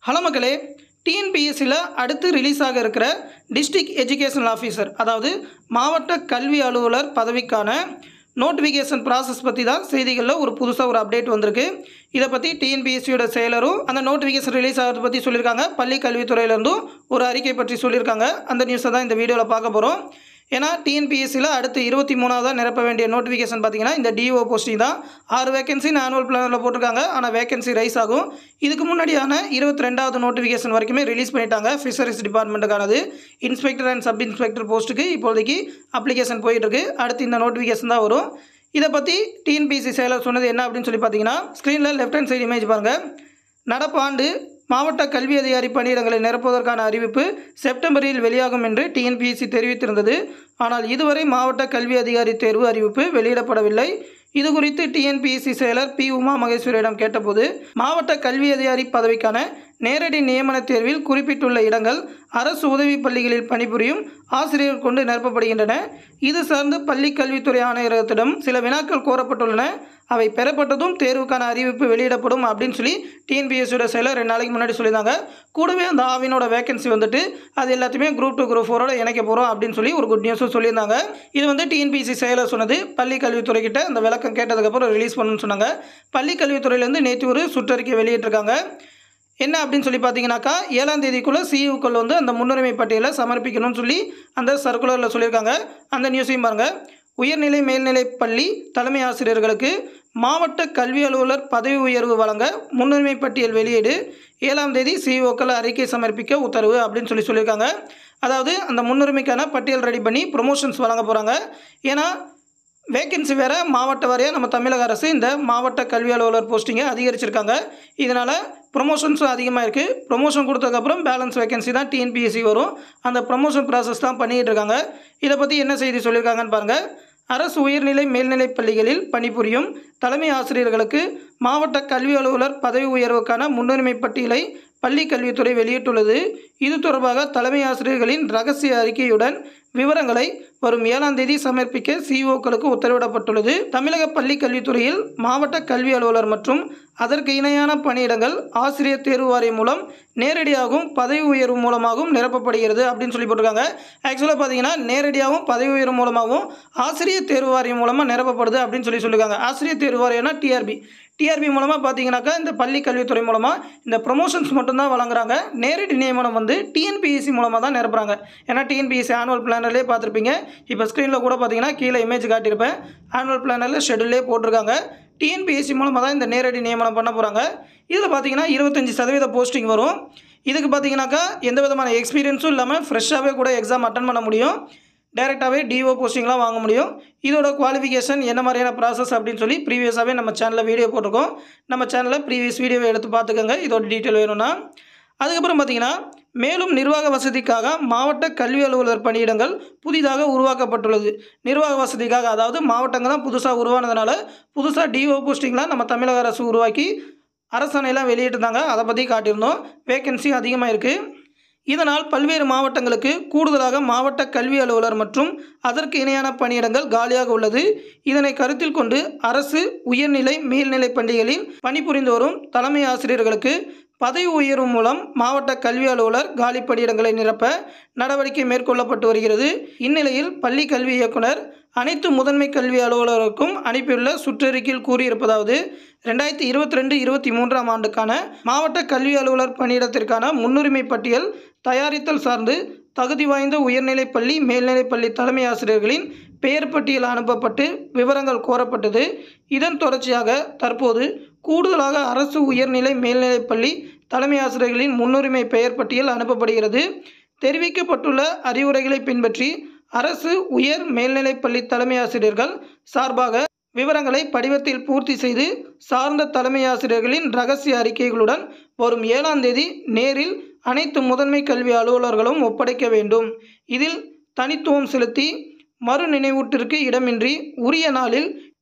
hello மக்களே டிஎன்பிஎஸ்சியில் அடுத்து release ஆக இருக்கிற டிஸ்ட்ரிக்ட் எஜுகேஷனல் ஆஃபீஸர் அதாவது மாவட்ட கல்வி அலுவலர் பதவிக்கான நோட்டிஃபிகேஷன் ப்ராசஸ் பற்றி தான் செய்திகளில் ஒரு புதுசாக ஒரு அப்டேட் வந்திருக்கு இதை பற்றி டிஎன்பிஎஸ்சியோட செயலரும் அந்த நோட்டிஃபிகேஷன் ரிலீஸ் ஆகிறத பற்றி சொல்லியிருக்காங்க பள்ளி கல்வித்துறையிலேருந்தும் ஒரு அறிக்கை பற்றி சொல்லியிருக்காங்க அந்த நியூஸை தான் இந்த வீடியோவில் பார்க்க போகிறோம் ஏன்னா டிஎன்பிஎஸ்சியில் அடுத்து இருபத்தி மூணாவதாக நிரப்ப வேண்டிய நோட்டிஃபிகேஷன் பார்த்தீங்கன்னா இந்த டிஓ போஸ்டிங் தான் ஆறு வேகன்சின்னு ஆனுவல் பிளானில் போட்டிருக்காங்க ஆனால் வேகன்சி ரைஸ் ஆகும் இதுக்கு முன்னாடியான இருபத்தி ரெண்டாவது நோட்டிஃபிகேஷன் வரைக்குமே ரிலீஸ் பண்ணிட்டாங்க ஃபிஷரிஸ் டிபார்ட்மெண்ட்டுக்கானது இன்ஸ்பெக்டர் அண்ட் சப் இன்ஸ்பெக்டர் போஸ்ட்டுக்கு இப்போதைக்கு அப்ளிகேஷன் போயிட்டுருக்கு அடுத்து இந்த நோட்டிஃபிகேஷன் தான் வரும் இதை பற்றி டிஎன்பிஎஸ்சி செயலர் சொன்னது என்ன அப்படின்னு சொல்லி பார்த்தீங்கன்னா ஸ்க்ரீனில் லெஃப்ட் ஹேண்ட் சைடு இமேஜ் பாருங்கள் நடப்பாண்டு மாவட்ட கல்வி அதிகாரி பணியிடங்களை நிரப்புவதற்கான அறிவிப்பு செப்டம்பரில் வெளியாகும் என்று டிஎன்பிஎஸ்சி தெரிவித்திருந்தது ஆனால் இதுவரை மாவட்ட கல்வி அதிகாரி தேர்வு அறிவிப்பு வெளியிடப்படவில்லை இது குறித்து டிஎன்பிஎஸ்சி செயலர் பி உமா மகேஸ்வரியிடம் கேட்டபோது மாவட்ட கல்வி அதிகாரி பதவிக்கான நேரடி நியமன தேர்வில் குறிப்பிட்டுள்ள இடங்கள் அரசு உதவி பள்ளிகளில் பணிபுரியும் ஆசிரியர் கொண்டு நிரப்பப்படுகின்றன இது சார்ந்து பள்ளி கல்வித்துறை ஆணையரகத்திடம் சில வினாக்கள் கோரப்பட்டுள்ளன அவை பெறப்பட்டதும் தேர்வுக்கான அறிவிப்பு வெளியிடப்படும் அப்படின்னு சொல்லி டிஎன்பிஎஸ்சியோட செயலர் ரெண்டு நாளைக்கு முன்னாடி சொல்லியிருந்தாங்க கூடவே அந்த ஆவினோட வேகன்சி வந்துட்டு அது எல்லாத்தையுமே குரூப் டூ குரூப் ஃபோரோட இணைக்க போகிறோம் அப்படின்னு சொல்லி ஒரு குட் நியூஸும் சொல்லியிருந்தாங்க இது வந்து டிஎன்பிஎஸ்சி செயலர் சொன்னது பள்ளி கல்வித்துறை கிட்ட அந்த விளக்கம் கேட்டதுக்கப்புறம் ரிலீஸ் பண்ணணும்னு சொன்னாங்க பள்ளி கல்வித்துறையிலேருந்து நேற்று ஒரு சுற்றறிக்கை வெளியிட்டிருக்காங்க என்ன அப்படின்னு சொல்லி பார்த்தீங்கன்னாக்கா ஏழாம் தேதிக்குள்ளே சிஇஓக்கள் வந்து அந்த முன்னுரிமை பட்டியலை சமர்ப்பிக்கணும்னு சொல்லி அந்த சர்க்குலரில் சொல்லியிருக்காங்க அந்த நியூஸையும் பாருங்கள் உயர்நிலை மேல்நிலை பள்ளி தலைமை ஆசிரியர்களுக்கு மாவட்ட கல்வி அலுவலர் பதவி உயர்வு வழங்க முன்னுரிமை பட்டியல் வெளியீடு ஏழாம் தேதி சிஇஓக்கள் அறிக்கை சமர்ப்பிக்க உத்தரவு அப்படின்னு சொல்லி சொல்லியிருக்காங்க அதாவது அந்த முன்னுரிமைக்கான பட்டியல் ரெடி பண்ணி ப்ரொமோஷன்ஸ் வழங்க போகிறாங்க ஏன்னா வேகன்சி வேறு மாவட்ட வாரியாக நம்ம தமிழக அரசு இந்த மாவட்ட கல்வி அலுவலர் போஸ்டிங்கை அதிகரிச்சிருக்காங்க இதனால் ப்ரொமோஷன்ஸும் அதிகமாக இருக்குது ப்ரொமோஷன் கொடுத்ததுக்கப்புறம் பேலன்ஸ் வேகன்சி தான் டிஎன்பிஎஸ்சி வரும் அந்த ப்ரொமோஷன் ப்ராசஸ் தான் பண்ணிகிட்டு இருக்காங்க இதை பற்றி என்ன செய்தி சொல்லியிருக்காங்கன்னு பாருங்கள் அரசு உயர்நிலை மேல்நிலைப் பள்ளிகளில் பணிபுரியும் தலைமை ஆசிரியர்களுக்கு மாவட்ட கல்வி அலுவலர் பதவி உயர்வுக்கான முன்னுரிமை பட்டியலை பள்ளி கல்வித்துறை வெளியிட்டுள்ளது இது தொடர்பாக தலைமை ஆசிரியர்களின் ரகசிய அறிக்கையுடன் விவரங்களை வரும் ஏழாம் தேதி சமர்ப்பிக்க சிஇஓக்களுக்கு உத்தரவிடப்பட்டுள்ளது தமிழக பள்ளி கல்வித்துறையில் மாவட்ட கல்வி அலுவலர் மற்றும் அதற்கு இணையான பணியிடங்கள் ஆசிரியர் தேர்வு வாரியம் மூலம் நேரடியாகவும் பதவி உயர்வு மூலமாகவும் நிரப்பப்படுகிறது அப்படின்னு சொல்லி போட்டிருக்காங்க ஆக்சுவலாக பார்த்தீங்கன்னா நேரடியாகவும் பதவி உயர்வு மூலமாகவும் ஆசிரியர் தேர்வு வாரியம் மூலமாக நிரப்பப்படுது அப்படின்னு சொல்லி சொல்லியிருக்காங்க ஆசிரியர் தேர்வு வாரியம்னா டிஆர்பி டிஆர்பி மூலமாக பார்த்தீங்கன்னாக்கா இந்த பள்ளி கல்வித்துறை மூலமாக இந்த ப்ரொமோஷன்ஸ் மட்டும்தான் வழங்குறாங்க நேரடி நியமனம் வந்து டிஎன்பிஎஸ்சி மூலமாக தான் நிரப்புறாங்க ஏன்னா டிஎன்பிஎஸ்சி ஆனுவல் பிளானர்லேயே பார்த்துருப்பீங்க இப்போ ஸ்க்ரீனில் கூட பார்த்தீங்கன்னா கீழே இமேஜ் காட்டியிருப்பேன் ஆனுவல் பிளானரில் ஷெடியூலே போட்டிருக்காங்க டிஎன்பிஎஸ்சி மூலமாக தான் இந்த நேரடி நியமனம் பண்ண போகிறாங்க இதில் பார்த்தீங்கன்னா இருபத்தஞ்சி சதவீத போஸ்டிங் வரும் இதுக்கு பார்த்தீங்கன்னாக்கா எந்த விதமான எக்ஸ்பீரியன்ஸும் இல்லாமல் ஃப்ரெஷ்ஷாகவே கூட எக்ஸாம் அட்டன் பண்ண முடியும் டேரெக்டாகவே டிஓ போஸ்டிங்லாம் வாங்க முடியும் இதோட குவாலிஃபிகேஷன் என்ன மாதிரியான ப்ராசஸ் அப்படின்னு சொல்லி ப்ரீவியஸாகவே நம்ம சேனலில் வீடியோ போட்டிருக்கோம் நம்ம சேனலில் ப்ரீவியஸ் வீடியோவை எடுத்து பார்த்துக்கோங்க இதோட டீட்டெயில் வேணும்னா அதுக்கப்புறம் பார்த்தீங்கன்னா மேலும் நிர்வாக வசதிக்காக மாவட்ட கல்வி அலுவலர் பணியிடங்கள் புதிதாக உருவாக்கப்பட்டுள்ளது நிர்வாக வசதிக்காக அதாவது மாவட்டங்கள் தான் புதுசாக உருவானதுனால புதுசாக டிஓ போஸ்டிங்லாம் நம்ம தமிழக அரசு உருவாக்கி அரசாணையெல்லாம் வெளியிட்டிருந்தாங்க அதை பற்றி காட்டியிருந்தோம் வேகன்சி அதிகமாக இருக்குது இதனால் பல்வேறு மாவட்டங்களுக்கு கூடுதலாக மாவட்ட கல்வி அலுவலர் மற்றும் அதற்கு இணையான பணியிடங்கள் காலியாக உள்ளது இதனை கருத்தில் கொண்டு அரசு உயர்நிலை மேல்நிலை பள்ளிகளில் பணிபுரிந்து வரும் தலைமை ஆசிரியர்களுக்கு பதவி உயர்வு மூலம் மாவட்ட கல்வி அலுவலர் காலி பணியிடங்களை நிரப்ப நடவடிக்கை மேற்கொள்ளப்பட்டு வருகிறது இந்நிலையில் பள்ளி கல்வி இயக்குனர் அனைத்து முதன்மை கல்வி அலுவலருக்கும் அனுப்பியுள்ள சுற்றறிக்கையில் கூறியிருப்பதாவது ரெண்டாயிரத்தி இருபத்தி ரெண்டு இருபத்தி மூன்றாம் ஆண்டுக்கான மாவட்ட கல்வி அலுவலர் பணியிடத்திற்கான முன்னுரிமை பட்டியல் தயாரித்தல் சார்ந்து தகுதி வாய்ந்த உயர்நிலைப் பள்ளி மேல்நிலைப் பள்ளி தலைமை ஆசிரியர்களின் பெயர் பட்டியல் அனுப்பப்பட்டு விவரங்கள் கோரப்பட்டது இதன் தொடர்ச்சியாக தற்போது கூடுதலாக அரசு உயர்நிலை மேல்நிலைப் பள்ளி தலைமை ஆசிரியர்களின் முன்னுரிமை பெயர் பட்டியல் அனுப்பப்படுகிறது தெரிவிக்கப்பட்டுள்ள அறிவுரைகளை பின்பற்றி அரசு உயர் மேல்நிலைப் பள்ளி தலைமை ஆசிரியர்கள் சார்பாக விவரங்களை படிவத்தில் பூர்த்தி செய்து சார்ந்த தலைமை ஆசிரியர்களின் ரகசிய அறிக்கைகளுடன் வரும் ஏழாம் தேதி நேரில் அனைத்து முதன்மை கல்வி அலுவலர்களும் ஒப்படைக்க வேண்டும் இதில் தனித்துவம் செலுத்தி மறு நினைவூட்டிற்கு இடமின்றி உரிய நாளில்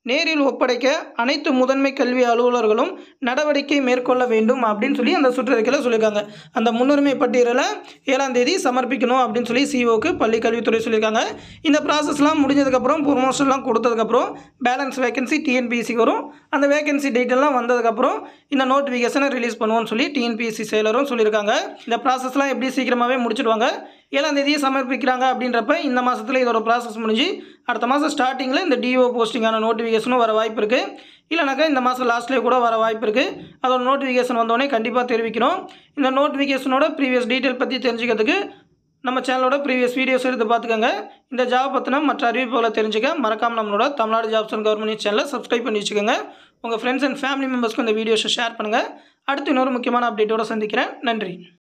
நேரில் ஒப்படைக்க அனைத்து முதன்மை கல்வி அலுவலர்களும் நடவடிக்கை மேற்கொள்ள வேண்டும் அப்படின்னு சொல்லி அந்த சுற்றறிக்கையில் சொல்லியிருக்காங்க அந்த முன்னுரிமை பட்டியலில் ஏழாம் தேதி சமர்ப்பிக்கணும் அப்படின்னு சொல்லி சிஓக்கு பள்ளி கல்வித்துறை சொல்லியிருக்காங்க இந்த ப்ராசஸ்லாம் முடிஞ்சதுக்கப்புறம் ப்ரொமோஷன்லாம் கொடுத்ததுக்கப்புறம் பேலன்ஸ் வேகன்சி டிஎன்பிஎஸ்சிக்கு வரும் அந்த வேகன்சி டீட்டெயிலாம் வந்ததுக்கப்புறம் இந்த நோட்டிஃபிகேஷனை ரிலீஸ் பண்ணுவோம்னு சொல்லி டிஎன்பிஎஸ்சி செயலரும் சொல்லியிருக்காங்க இந்த ப்ராசஸ்லாம் எப்படி சீக்கிரமாகவே முடிச்சிடுவாங்க ஏழாம் தேதியே சமர்ப்பிக்கிறாங்க அப்படின்றப்ப இந்த மாதத்தில் இதோட ப்ராசஸ் முடிஞ்சு அடுத்த மாதம் ஸ்டார்டிங்கில் இந்த டிஓ போஸ்டிங்கான நோட்டிஃபிகேஷனும் வர வாய்ப்பு இருக்குது இல்லைனாக்கா இந்த மாதம் லாஸ்ட்லேயே கூட வர வாய்ப்பு இருக்குது அதோட நோட்டிஃபிகேஷன் வந்தோடனே கண்டிப்பாக தெரிவிக்கணும் இந்த நோட்டிஃபிகேஷனோட ப்ரீவியஸ் டீட்டெயில் பற்றி தெரிஞ்சுக்கிறதுக்கு நம்ம சேனலோட ப்ரீவியஸ் வீடியோஸ் எடுத்து பார்த்துக்கோங்க இந்த ஜாப் பற்றின மற்ற அறிவிப்புகளை தெரிஞ்சுக்க மறக்காம நம்மளோட தமிழ்நாடு ஜாப்ஸ் அண்ட் கவர்மெண்ட் சேனலை சப்ஸ்கிரைப் பண்ணி வச்சுக்கோங்க உங்கள் ஃப்ரெண்ட்ஸ் அண்ட் ஃபேமிலி மெம்பர்ஸ்க்கு இந்த வீடியோஸை ஷேர் பண்ணுங்கள் அடுத்து இன்னொரு முக்கியமான அப்டேட்டோட சந்திக்கிறேன் நன்றி